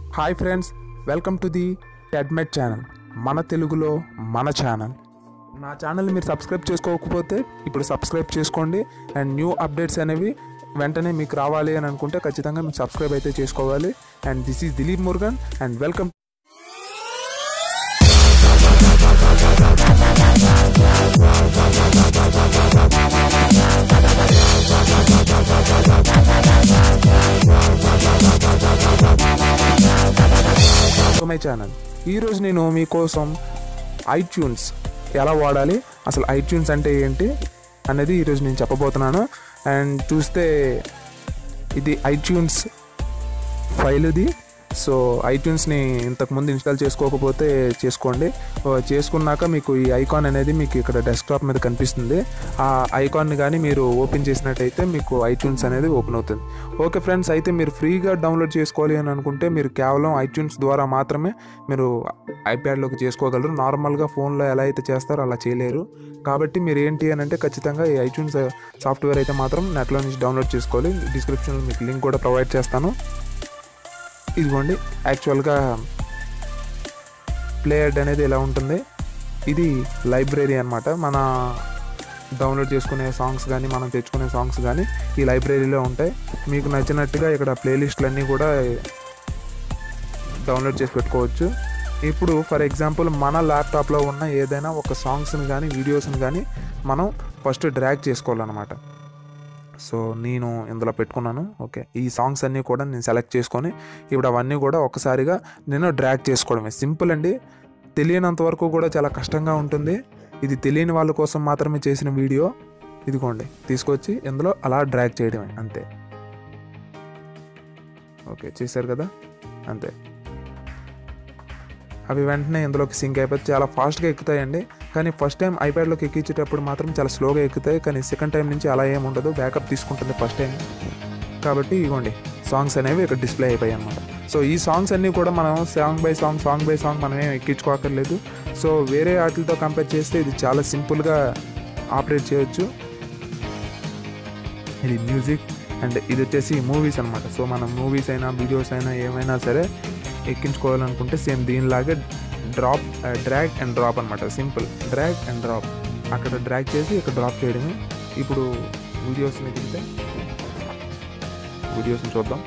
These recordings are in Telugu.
hi friends welcome to the టెడ్మెట్ ఛానల్ మన తెలుగులో మన ఛానల్ నా ఛానల్ మీరు సబ్స్క్రైబ్ చేసుకోకపోతే ఇప్పుడు సబ్స్క్రైబ్ చేసుకోండి అండ్ న్యూ అప్డేట్స్ అనేవి వెంటనే మీకు రావాలి అని అనుకుంటే ఖచ్చితంగా మీరు సబ్స్క్రైబ్ అయితే చేసుకోవాలి and this is Dilip Murugan and welcome to my channel ఈరోజు నేను మీకోసం ఐట్యూన్స్ ఎలా వాడాలి అసలు ఐట్యూన్స్ అంటే ఏంటి అనేది ఈరోజు నేను చెప్పబోతున్నాను అండ్ చూస్తే ఇది ఐట్యూన్స్ ఫైల్ ఇది సో ఐట్యూన్స్ని ఇంతకుముందు ఇన్స్టాల్ చేసుకోకపోతే చేసుకోండి ఓ, చేసుకున్నాక మీకు ఈ ఐకాన్ అనేది మీకు ఇక్కడ డెస్క్టాప్ మీద కనిపిస్తుంది ఆ ఐకాన్ని కానీ మీరు ఓపెన్ చేసినట్టయితే మీకు ఐట్యూన్స్ అనేది ఓపెన్ అవుతుంది ఓకే ఫ్రెండ్స్ అయితే మీరు ఫ్రీగా డౌన్లోడ్ చేసుకోవాలి అని అనుకుంటే మీరు కేవలం ఐట్యూన్స్ ద్వారా మాత్రమే మీరు ఐప్యాడ్లోకి చేసుకోగలరు నార్మల్గా ఫోన్లో ఎలా అయితే చేస్తారో అలా చేయలేరు కాబట్టి మీరు ఏంటి అని అంటే ఖచ్చితంగా ఈ ఐట్యూన్స్ సాఫ్ట్వేర్ అయితే మాత్రం నెట్లో నుంచి డౌన్లోడ్ చేసుకోవాలి డిస్క్రిప్షన్లో మీకు లింక్ కూడా ప్రొవైడ్ చేస్తాను ఇదిగోండి యాక్చువల్గా ప్లేయర్డ్ అనేది ఎలా ఉంటుంది ఇది లైబ్రరీ అనమాట మన డౌన్లోడ్ చేసుకునే సాంగ్స్ కానీ మనం తెచ్చుకునే సాంగ్స్ కానీ ఈ లైబ్రరీలో ఉంటాయి మీకు నచ్చినట్టుగా ఇక్కడ ప్లేలిస్టులన్నీ కూడా డౌన్లోడ్ చేసి పెట్టుకోవచ్చు ఇప్పుడు ఫర్ ఎగ్జాంపుల్ మన ల్యాప్టాప్లో ఉన్న ఏదైనా ఒక సాంగ్స్ని కానీ వీడియోస్ని కానీ మనం ఫస్ట్ డ్రాగ్ చేసుకోవాలన్నమాట సో నేను ఇందులో పెట్టుకున్నాను ఓకే ఈ సాంగ్స్ అన్నీ కూడా నేను సెలెక్ట్ చేసుకొని ఇప్పుడు అవన్నీ కూడా ఒకసారిగా నేను డ్రాగ్ చేసుకోవడమే సింపుల్ అండి తెలియనంత వరకు కూడా చాలా కష్టంగా ఉంటుంది ఇది తెలియని వాళ్ళ కోసం మాత్రమే చేసిన వీడియో ఇదిగోండి తీసుకొచ్చి ఇందులో అలా డ్రాగ్ చేయడమే అంతే ఓకే చేశారు కదా అంతే అవి వెంటనే ఇందులోకి సింక్ అయిపోతే చాలా ఫాస్ట్గా ఎక్కుతాయండి కానీ ఫస్ట్ టైం ఐప్యాడ్లోకి ఎక్కించేటప్పుడు మాత్రం చాలా స్లోగా ఎక్కుతాయి కానీ సెకండ్ టైం నుంచి అలా ఏమి ఉండదు బ్యాకప్ తీసుకుంటుంది ఫస్ట్ టైం కాబట్టి ఇగోండి సాంగ్స్ అనేవి ఇక్కడ డిస్ప్లే అయిపోయాయి అనమాట సో ఈ సాంగ్స్ అన్నీ కూడా మనం song by song song by song మనం ఏం ఎక్కించుకోకర్లేదు సో వేరే వాటితో కంపేర్ చేస్తే ఇది చాలా సింపుల్గా ఆపరేట్ చేయొచ్చు ఇది మ్యూజిక్ అండ్ ఇది వచ్చేసి మూవీస్ అనమాట సో మనం మూవీస్ అయినా వీడియోస్ అయినా ఏమైనా సరే ఎక్కించుకోవాలనుకుంటే సేమ్ దీనిలాగే డ్రాప్ డ్రాగ్ అండ్ డ్రాప్ అనమాట సింపుల్ డ్రాగ్ అండ్ డ్రాప్ అక్కడ డ్రాగ్ చేసి ఇక్కడ డ్రాప్ చేయడమే ఇప్పుడు వీడియోస్ని తింటే వీడియోస్ని చూద్దాం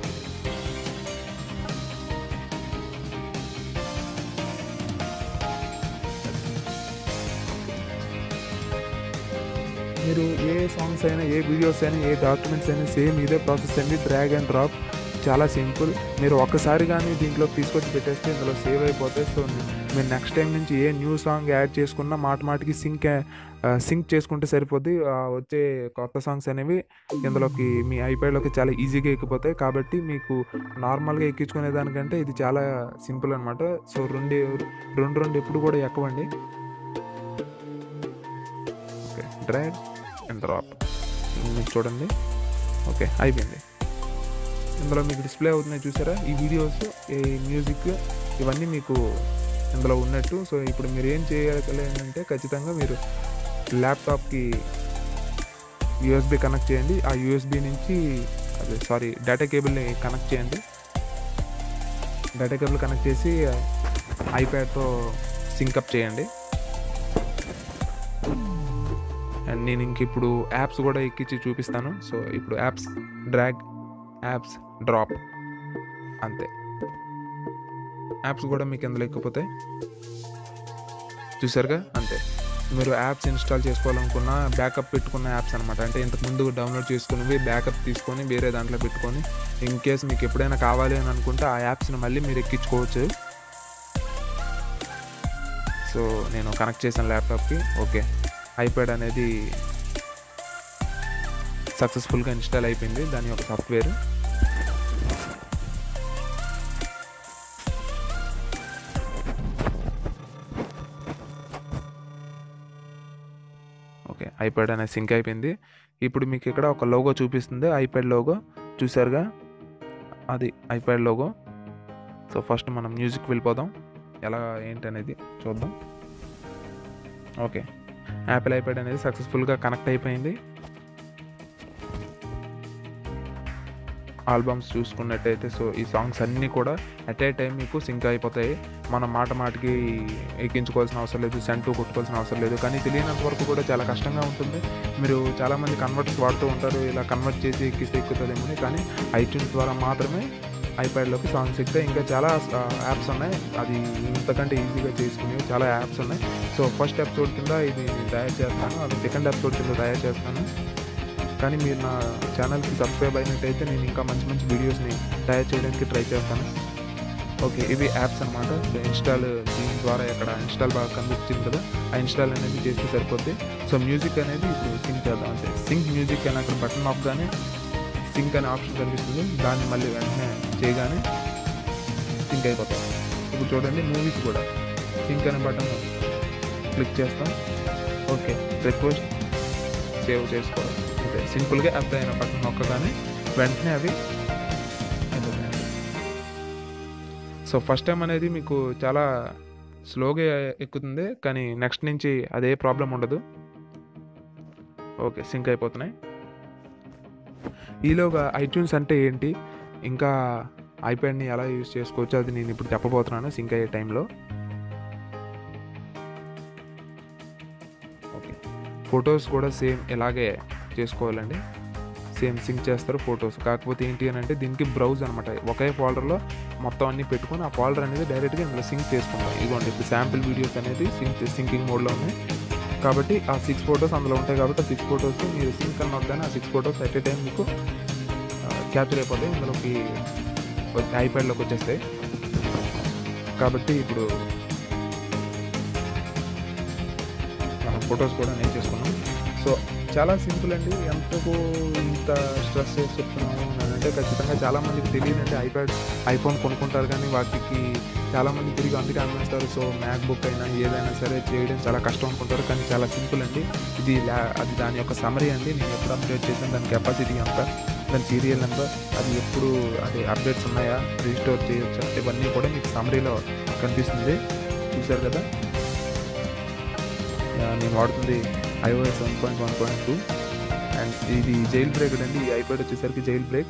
మీరు ఏ సాంగ్స్ అయినా ఏ వీడియోస్ అయినా ఏ డాక్యుమెంట్స్ అయినా సేమ్ ఇదే ప్రాసెస్ అండి డ్రాగ్ అండ్ డ్రాప్ చాలా సింపుల్ మీరు ఒక్కసారి కానీ దీంట్లో తీసుకొచ్చి పెట్టేస్తే ఇందులో సేవ్ అయిపోతాయి సో మీరు నెక్స్ట్ టైం నుంచి ఏ న్యూ సాంగ్ యాడ్ చేసుకున్నా మాట మాటికి సింక్ సింక్ చేసుకుంటే సరిపోద్ది ఆ వచ్చే కొత్త సాంగ్స్ అనేవి ఇందులోకి మీ ఐప్యాడ్లోకి చాలా ఈజీగా ఎక్కిపోతాయి కాబట్టి మీకు నార్మల్గా ఎక్కించుకునే దానికంటే ఇది చాలా సింపుల్ అనమాట సో రెండు రెండు రెండు ఎప్పుడు కూడా ఎక్కవండి ఓకే డ్రాగ్ అండ్ డ్రాప్ మీకు చూడండి ఓకే అయిపోయింది ఇందులో మీకు డిస్ప్లే అవుతున్నాయి చూసారా ఈ వీడియోస్ ఈ మ్యూజిక్ ఇవన్నీ మీకు ఇందులో ఉన్నట్టు సో ఇప్పుడు మీరు ఏం చేయాలి అంటే ఖచ్చితంగా మీరు ల్యాప్టాప్కి యూఎస్బి కనెక్ట్ చేయండి ఆ యూఎస్బి నుంచి అదే సారీ డేటా కేబుల్ని కనెక్ట్ చేయండి డేటా కేబుల్ కనెక్ట్ చేసి ఐప్యాడ్తో సింకప్ చేయండి అండ్ నేను ఇంక ఇప్పుడు యాప్స్ కూడా ఎక్కించి చూపిస్తాను సో ఇప్పుడు యాప్స్ డ్రాగ్ యాప్స్ డ్రాప్ అంతే యాప్స్ కూడా మీకు ఎందులో ఎక్కిపోతాయి చూసారుగా అంతే మీరు యాప్స్ ఇన్స్టాల్ చేసుకోవాలనుకున్న బ్యాకప్ పెట్టుకున్న యాప్స్ అనమాట అంటే ఇంతకు ముందు డౌన్లోడ్ చేసుకునేవి బ్యాకప్ తీసుకొని వేరే దాంట్లో పెట్టుకొని ఇన్ కేస్ మీకు ఎప్పుడైనా కావాలి అని అనుకుంటే ఆ యాప్స్ని మళ్ళీ మీరు ఎక్కించుకోవచ్చు సో నేను కనెక్ట్ చేశాను ల్యాప్టాప్కి ఓకే ఐప్యాడ్ అనేది సక్సెస్ఫుల్గా ఇన్స్టాల్ అయిపోయింది దాని యొక్క సాఫ్ట్వేర్ ఓకే ఐప్యాడ్ అనేది సింక్ అయిపోయింది ఇప్పుడు మీకు ఇక్కడ ఒక లోగో చూపిస్తుంది ఐప్యాడ్ లోగో చూసారుగా అది ఐప్యాడ్ లోగో సో ఫస్ట్ మనం మ్యూజిక్ వెళ్ళిపోదాం ఎలా ఏంటి అనేది చూద్దాం ఓకే యాపిల్ ఐప్యాడ్ అనేది సక్సెస్ఫుల్గా కనెక్ట్ అయిపోయింది ఆల్బమ్స్ చూసుకున్నట్టయితే సో ఈ సాంగ్స్ అన్నీ కూడా అట్ ఏ టైం మీకు సింక్ అయిపోతాయి మనం మాట మాటకి ఎక్కించుకోవాల్సిన అవసరం లేదు సెంటు కొట్టుకోవాల్సిన అవసరం లేదు కానీ తెలియనంత వరకు కూడా చాలా కష్టంగా ఉంటుంది మీరు చాలామంది కన్వర్ట్స్ వాడుతూ ఉంటారు ఇలా కన్వర్ట్ చేసి ఎక్కిస్తే ఎక్కుతుందేమో కానీ ఐట్యూన్స్ ద్వారా మాత్రమే ఐప్యాడ్లోకి సాంగ్స్ ఎక్కుతాయి ఇంకా చాలా యాప్స్ ఉన్నాయి అది ఇంతకంటే ఈజీగా చేసుకునేవి చాలా యాప్స్ ఉన్నాయి సో ఫస్ట్ ఎపిసోడ్ కింద ఇది నేను తయారు చేస్తాను అది సెకండ్ ఎపిసోడ్ కింద తయారు చేస్తాను కానీ మీరు నా ఛానల్కి సబ్స్క్రైబ్ అయినట్టయితే నేను ఇంకా మంచి మంచి వీడియోస్ని తయారు చేయడానికి ట్రై చేస్తాను ఓకే ఇవి యాప్స్ అనమాట సో ఇన్స్టాల్ దీని ద్వారా ఇక్కడ ఇన్స్టాల్ బాగా కనిపించింది కదా ఆ ఇన్స్టాల్ అనేది చేస్తే సరిపోద్ది సో మ్యూజిక్ అనేది ఇప్పుడు సింక్ చేద్దాం అంటే సింక్ మ్యూజిక్ అని అక్కడ బటన్ ఆఫ్గానే సింక్ అనే ఆప్షన్ కనిపిస్తుంది దాన్ని మళ్ళీ వెంటనే చేయగానే సింక్ అయిపోతాయి ఇప్పుడు చూడండి మూవీస్ కూడా సింక్ అనే బటన్ క్లిక్ చేస్తాం ఓకే రిక్వెస్ట్ సేవ్ చేసుకోవాలి అంతే సింపుల్గా అప్లై అయిన బటన్ నొక్కగానే వెంటనే అవి అయిపోతాయండి సో ఫస్ట్ టైం అనేది మీకు చాలా స్లోగా ఎక్కుతుంది కానీ నెక్స్ట్ నుంచి అదే ప్రాబ్లం ఉండదు ఓకే సింక్ అయిపోతున్నాయి ఈలోగా ఐట్యూన్స్ అంటే ఏంటి ఇంకా ఐప్యాడ్ని ఎలా యూజ్ చేసుకోవచ్చు అది నేను ఇప్పుడు చెప్పబోతున్నాను సింక్ అయ్యే టైంలో ఓకే ఫొటోస్ కూడా సేమ్ ఇలాగే చేసుకోవాలండి సేమ్ సింక్ చేస్తారు ఫొటోస్ కాకపోతే ఏంటి అని అంటే దీనికి బ్రౌజ్ అనమాట ఒకే ఫోల్డర్లో మొత్తం అన్ని పెట్టుకొని ఆ ఫోల్డర్ అనేది డైరెక్ట్గా ఇందులో సింక్ చేసుకుంటాం ఇదిగోండి ఇప్పుడు శాంపిల్ వీడియోస్ అనేది సింక్ సింకింగ్ మోడ్లో ఉన్నాయి కాబట్టి ఆ సిక్స్ ఫొటోస్ అందులో ఉంటాయి కాబట్టి ఆ సిక్స్ ఫొటోస్ మీరు సింక్ అని వద్దని ఆ six photos at a time మీకు క్యాప్చర్ అయిపోతాయి ఇందులోకి ఐప్యాడ్లోకి వచ్చేస్తాయి కాబట్టి ఇప్పుడు మనం ఫొటోస్ కూడా నేను చేసుకున్నాం సో చాలా సింపుల్ అండి ఎంతకు ఇంత స్ట్రెస్ చేసి చెప్తున్నాము అని అంటే ఖచ్చితంగా చాలామందికి తెలియదంటే ఐప్యాడ్ ఐఫోన్ కొనుక్కుంటారు కానీ వాటికి చాలామంది తిరిగి అందుకే అమ్మేస్తారు సో మ్యాక్ బుక్ అయినా ఏదైనా సరే చేయడం చాలా కష్టం అనుకుంటారు కానీ చాలా సింపుల్ అండి ఇది ల్యా అది దాని యొక్క సమరీ అండి నేను ఎప్పుడు అప్డేట్ చేసాను దాని కెపాసిటీ ఎంత దాని సీరియల్ నెంబర్ అది ఎప్పుడు అది అప్డేట్స్ ఉన్నాయా రీస్టోర్ చేయొచ్చా ఇవన్నీ కూడా మీకు సమరీలో కనిపిస్తుంది చూసారు కదా నేను వాడుతుంది iOS one point one point two and ఇది జైల్ బ్రేక్ అండి ఈ ఐప్యాడ్ వచ్చేసరికి జైల్ బ్రేక్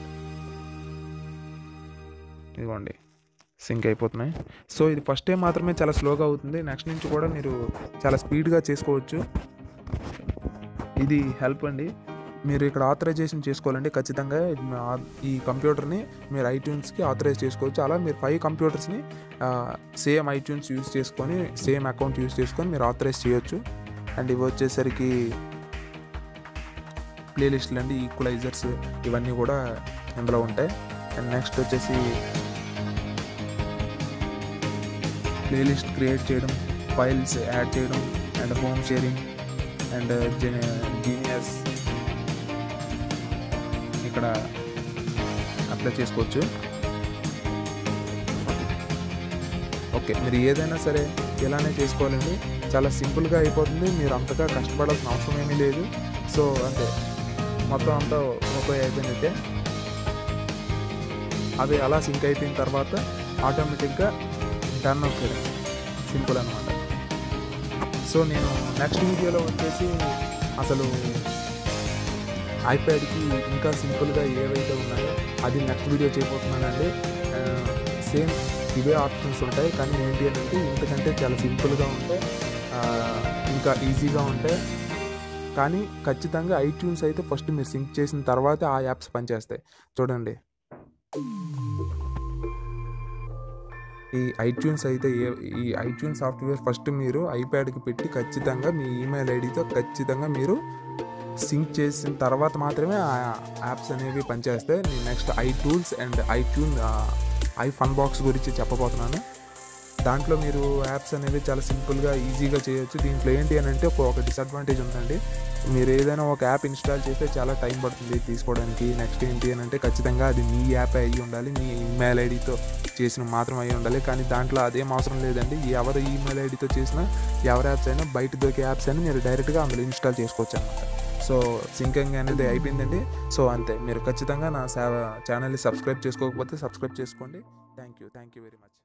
ఇదిగోండి సింక్ అయిపోతున్నాయి సో ఇది ఫస్ట్ టైం మాత్రమే చాలా స్లోగా అవుతుంది నెక్స్ట్ నుంచి కూడా మీరు చాలా స్పీడ్గా చేసుకోవచ్చు ఇది హెల్ప్ అండి మీరు ఇక్కడ ఆథరైజేషన్ చేసుకోవాలంటే ఖచ్చితంగా ఈ కంప్యూటర్ని మీరు ఐట్యూన్స్కి ఆథరైజ్ చేసుకోవచ్చు అలా మీరు ఫైవ్ కంప్యూటర్స్ని సేమ్ ఐట్యూన్స్ యూస్ చేసుకొని సేమ్ అకౌంట్ యూస్ చేసుకొని మీరు ఆథరైజ్ చేయొచ్చు అండ్ ఇవి వచ్చేసరికి ప్లేలిస్ట్లు అండి ఈక్వలైజర్స్ ఇవన్నీ కూడా ఇందులో ఉంటాయి అండ్ నెక్స్ట్ వచ్చేసి ప్లేలిస్ట్ క్రియేట్ చేయడం ఫైల్స్ యాడ్ చేయడం and home sharing and genius ఇక్కడ అప్లై చేసుకోవచ్చు ఓకే మీరు ఏదైనా సరే ఇలానే చేసుకోవాలండి చాలా సింపుల్గా అయిపోతుంది మీరు అంతగా కష్టపడాల్సిన అవసరం ఏమీ లేదు సో అంతే మొత్తం అంతా ఓకే అయిపోయినట్టే అవి అలా సింక్ అయిపోయిన తర్వాత ఆటోమేటిక్గా టర్న్ ఓకే సింపుల్ అనమాట సో నేను నెక్స్ట్ వీడియోలో వచ్చేసి అసలు ఐప్యాడ్కి ఇంకా సింపుల్గా ఏవైతే ఉన్నాయో అది నెక్స్ట్ వీడియో చేయబోతున్నానండి సేమ్ ఇవే ఆప్షన్స్ ఉంటాయి కానీ ఏంటి అని అంటే ఇంతకంటే చాలా సింపుల్గా ఉంటాయి ఇంకా ఈజీగా ఉంటాయి కానీ ఖచ్చితంగా ఐట్యూన్స్ అయితే ఫస్ట్ మీరు సింక్ చేసిన తర్వాత ఆ యాప్స్ పనిచేస్తాయి చూడండి ఈ ఐట్యూన్స్ అయితే ఏ ఈ ఐట్యూన్స్ సాఫ్ట్వేర్ ఫస్ట్ మీరు ఐప్యాడ్కి పెట్టి ఖచ్చితంగా మీ ఈమెయిల్ ఐడితో ఖచ్చితంగా మీరు సింక్ చేసిన తర్వాత మాత్రమే ఆ యాప్స్ అనేవి పనిచేస్తాయి నేను next iTools and iTune iFunBox గురించి చెప్పబోతున్నాను దాంట్లో మీరు యాప్స్ అనేవి చాలా సింపుల్గా ఈజీగా చేయొచ్చు దీంట్లో ఏంటి అని అంటే ఒక డిసడ్వాంటేజ్ ఉందండి మీరు ఏదైనా ఒక యాప్ ఇన్స్టాల్ చేస్తే చాలా టైం పడుతుంది తీసుకోవడానికి నెక్స్ట్ ఏంటి అని అంటే ఖచ్చితంగా అది మీ యాప్ అయ్యి ఉండాలి మీ ఈమెయిల్ ఐడితో చేసిన మాత్రం అయి ఉండాలి కానీ దాంట్లో అదేం అవసరం లేదండి ఎవరి ఈమెయిల్ ఐడితో చేసిన ఎవరి యాప్స్ అయినా బయట దొరికే యాప్స్ అయినా మీరు డైరెక్ట్గా అందులో ఇన్స్టాల్ చేసుకోవచ్చు అనమాట సో సింకింగ్ అనేది అయిపోయిందండి సో అంతే మీరు ఖచ్చితంగా నా ఛానల్ని సబ్స్క్రైబ్ చేసుకోకపోతే సబ్స్క్రైబ్ చేసుకోండి thank you thank you very much